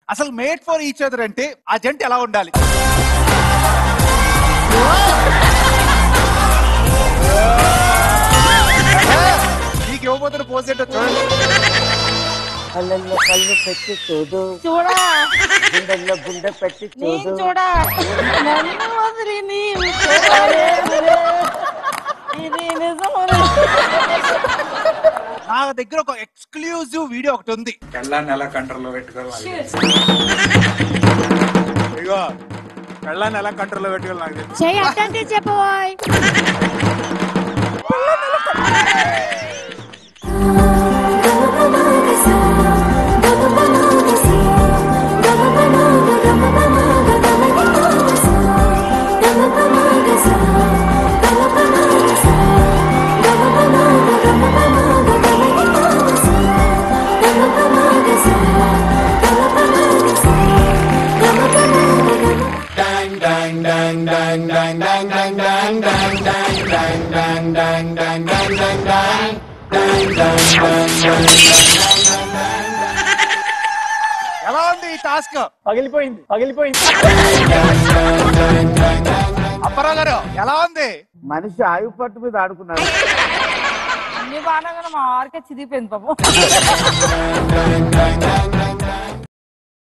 అసలు made for each other అంటే ఆ జంట ఎలా ఉండాలి నీకు ఇవ్వబోతున్న పోజ్ ఏంటో చూడండి కళ్ళల్లో కళ్ళు పెట్టి చూడు చూడా గుండెల్లో గుండె పెట్టి నేను చూడు చూడా నన్ను వదిలి నీవు చూడలేదులే. ఇది నిజములే. నా దగ్గర ఒక ఎక్స్క్లూజివ్ వీడియో ఒకటి ఉంది పెళ్ళాన్ని ఎలా కంట్రోల్లో పెట్టుకోవాలి ఇగో పెళ్ళాన్ని ఎలా కంట్రోల్లో పెట్టుకోవాలి నాకు తెలుసు చెయ్యి అట్టంటే చెప్పబోయ్ ఎలా ఉంది ఈ టాస్క్ పగిలిపోయింది పగిలిపోయింది అప్పారావు గారు ఎలా ఉంది మనిషి ఆయువు పట్టు మీద ఆడుకున్నాడు అన్ని బాగా మా ఆర్కే చిదిగిపోయింది పాపం